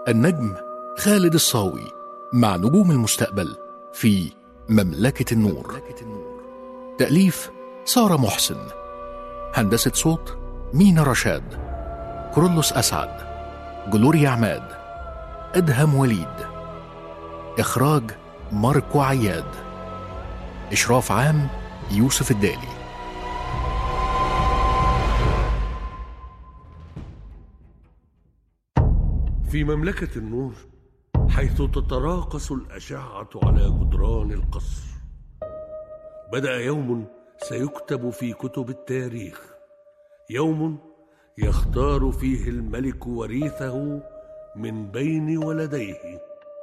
النجم خالد الصاوي مع نجوم المستقبل في مملكة النور تأليف سارة محسن هندسة صوت مينا رشاد كرولوس أسعد جلوريا عماد أدهم وليد إخراج ماركو عياد إشراف عام يوسف الدالي في مملكة النور حيث تتراقص الأشعة على جدران القصر بدأ يوم سيكتب في كتب التاريخ يوم يختار فيه الملك وريثه من بين ولديه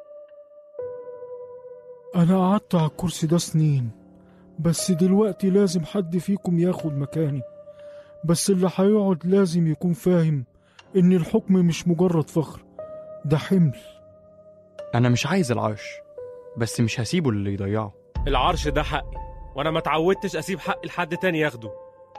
أنا قعدت على الكرسي ده سنين بس دلوقتي لازم حد فيكم ياخد مكاني بس اللي هيقعد لازم يكون فاهم إن الحكم مش مجرد فخر ده حمل أنا مش عايز العرش بس مش هسيبه اللي يضيعه العرش ده حقي وانا ما اتعودتش اسيب حقي لحد تاني ياخده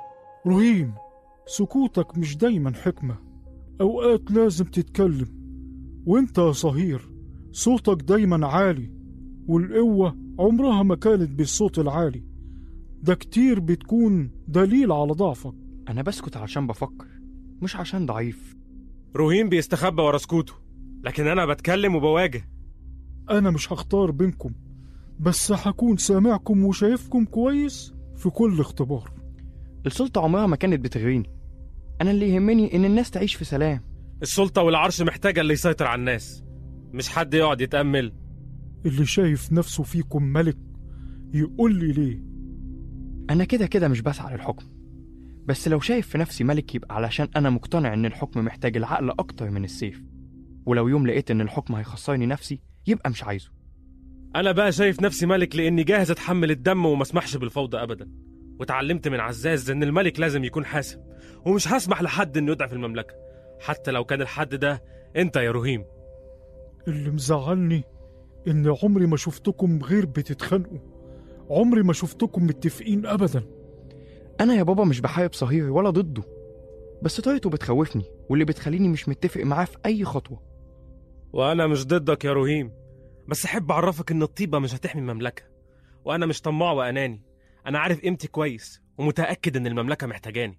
رهيم سكوتك مش دايما حكمة أوقات لازم تتكلم وانت يا صهير صوتك دايما عالي والقوة عمرها ما كانت بالصوت العالي ده كتير بتكون دليل على ضعفك أنا بسكت عشان بفكر مش عشان ضعيف روهين بيستخبى ورا سكوته لكن انا بتكلم وبواجه أنا مش هختار بينكم بس هكون سامعكم وشايفكم كويس في كل اختبار السلطة عمرها ما كانت بتغريني أنا اللي يهمني إن الناس تعيش في سلام السلطة والعرش محتاجة اللي يسيطر على الناس مش حد يقعد يتأمل اللي شايف نفسه فيكم ملك يقول لي ليه أنا كده كده مش بسعى للحكم بس لو شايف في نفسي ملك يبقى علشان أنا مقتنع إن الحكم محتاج العقل أكتر من السيف ولو يوم لقيت إن الحكم هيخسرني نفسي يبقى مش عايزه انا بقى شايف نفسي ملك لاني جاهز اتحمل الدم وما اسمحش بالفوضى ابدا واتعلمت من عزاز ان الملك لازم يكون حاسم ومش هسمح لحد انه يضعف المملكه حتى لو كان الحد ده انت يا رهيم اللي مزعلني إن عمري ما شفتكم غير بتتخانقوا عمري ما شفتكم متفقين أبدا أنا يا بابا مش بحارب صهير ولا ضده بس طريقته بتخوفني واللي بتخليني مش متفق معاه في أي خطوة وانا مش ضدك يا رهيم بس احب اعرفك ان الطيبه مش هتحمي المملكه وانا مش طماع واناني انا عارف قيمتي كويس ومتاكد ان المملكه محتاجاني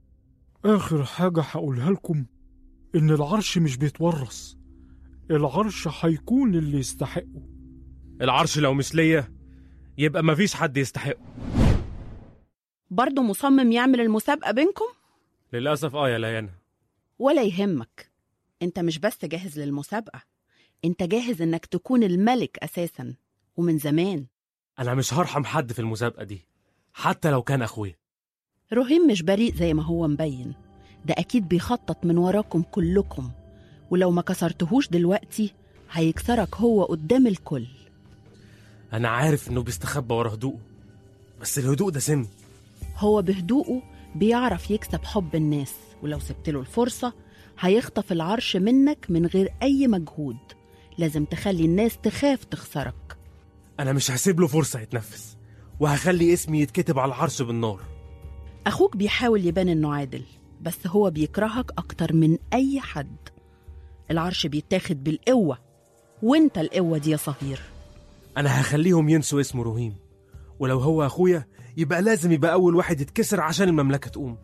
آخر حاجة هقولها لكم إن العرش مش بيتورث العرش هيكون اللي يستحقه العرش لو مش ليا يبقى مفيش حد يستحقه برضه مصمم يعمل المسابقة بينكم؟ للاسف اه يا ليانا ولا يهمك انت مش بس جاهز للمسابقة انت جاهز انك تكون الملك اساسا ومن زمان انا مش هرحم حد في المسابقه دي حتى لو كان اخويا رهيم مش بريء زي ما هو مبين ده اكيد بيخطط من وراكم كلكم ولو ما كسرتهوش دلوقتي هيكسرك هو قدام الكل انا عارف انه بيستخبى ورا هدوءه بس الهدوء ده سم هو بهدوءه بيعرف يكسب حب الناس ولو سبت له الفرصة هيخطف العرش منك من غير أي مجهود لازم تخلي الناس تخاف تخسرك انا مش هسيب له فرصه يتنفس وهخلي اسمي يتكتب على العرش بالنار أخوك بيحاول يبان إنه عادل بس هو بيكرهك أكتر من أي حد العرش بيتاخد بالقوة وانت القوة دي يا صهير انا هخليهم ينسوا اسمه رهيم ولو هو اخويا يبقى لازم يبقى اول واحد يتكسر عشان المملكه تقوم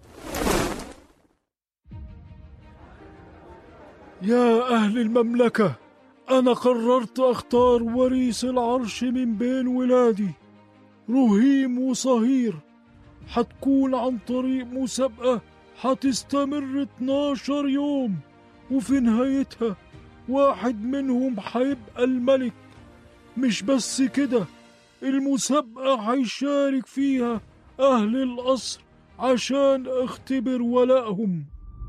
يا أهل المملكة أنا قررت أختار وريث العرش من بين ولادي رهيم وصهير هتكون عن طريق مسابقة هتستمر 12 يوم وفي نهايتها واحد منهم هيبقى الملك مش بس كده المسابقة هيشارك فيها أهل القصر عشان اختبر ولائهم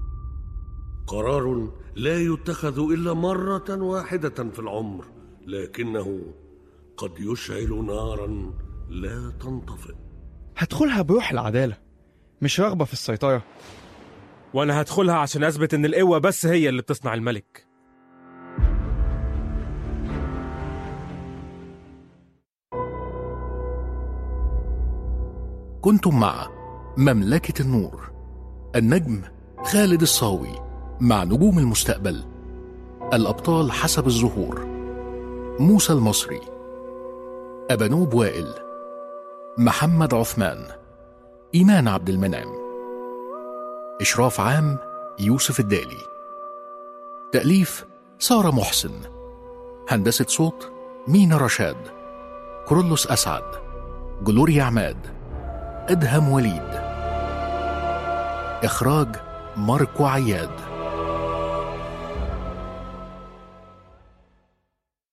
قرار لا يتخذ إلا مرة واحدة في العمر لكنه قد يشعل نارا لا تنطفئ هدخلها بروح العدالة مش رغبة في السيطرة وانا هدخلها عشان اثبت ان القوه بس هي اللي بتصنع الملك كنتم مع مملكة النور النجم خالد الصاوي مع نجوم المستقبل الأبطال حسب الظهور موسى المصري أبنوب وائل محمد عثمان إيمان عبد المنعم إشراف عام يوسف الدالي تأليف سارة محسن هندسة صوت مينا رشاد كورولوس أسعد جلوريا عماد أدهم وليد إخراج ماركو عياد